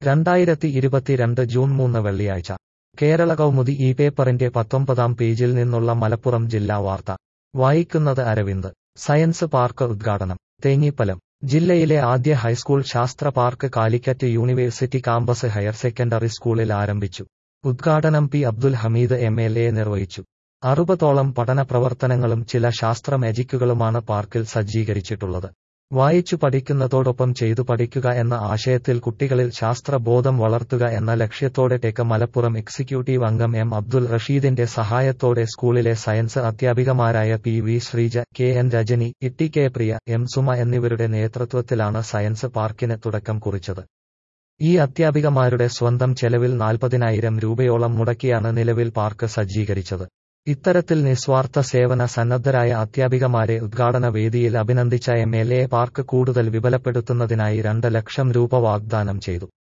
രണ്ടായിരത്തി ഇരുപത്തിരണ്ട് ജൂൺ മൂന്ന് വെള്ളിയാഴ്ച കേരള കൗമുദി ഈ പേപ്പറിന്റെ പത്തൊമ്പതാം പേജിൽ നിന്നുള്ള മലപ്പുറം ജില്ലാ വാർത്ത വായിക്കുന്നത് അരവിന്ദ് സയൻസ് പാർക്ക് ഉദ്ഘാടനം തേഞ്ഞിപ്പലം ജില്ലയിലെ ആദ്യ ഹൈസ്കൂൾ ശാസ്ത്ര park Calicut university campus higher secondary സ്കൂളിൽ ആരംഭിച്ചു ഉദ്ഘാടനം P Abdul Hameed M L A നിർവഹിച്ചു അറുപതോളം പഠന പ്രവർത്തനങ്ങളും ചില ശാസ്ത്ര മാജിക്കുകളുമാണ് പാർക്കിൽ സജ്ജീകരിച്ചിട്ടുള്ളത് വായിച്ചു പഠിക്കുന്നതോടൊപ്പം ചെയ്തു പഠിക്കുക എന്ന ആശയത്തിൽ കുട്ടികളിൽ ശാസ്ത്രബോധം വളർത്തുക എന്ന ലക്ഷ്യത്തോടെ ടെക് മലപ്പുറം എക്സിക്യൂട്ടീവ് അംഗം എം അബ്ദുൽ റഷീദിന്റെ സഹായത്തോടെ സ്കൂളിലെ സയൻസ് അധ്യാപികമാരായ P V Sreeja K N Rajani Itty K Priya M Suma എന്നിവരുടെ നേതൃത്വത്തിലാണ് സയൻസ് പാർക്കിന് തുടക്കം കുറിച്ചത് ഈ അധ്യാപികമാരുടെ സ്വന്തം ചെലവിൽ നാൽപ്പതിനായിരം രൂപയോളം മുടക്കിയാണ് നിലവിൽ പാർക്ക് സജ്ജീകരിച്ചത് ഇത്തരത്തിൽ നിസ്വാർത്ഥ സേവന സന്നദ്ധരായ അധ്യാപികമാരെ ഉദ്ഘാടന വേദിയിൽ അഭിനന്ദിച്ച എം എൽ എ പാർക്ക് കൂടുതൽ വിപുലപ്പെടുത്തുന്നതിനായി രണ്ട് ലക്ഷം രൂപ വാഗ്ദാനം ചെയ്തു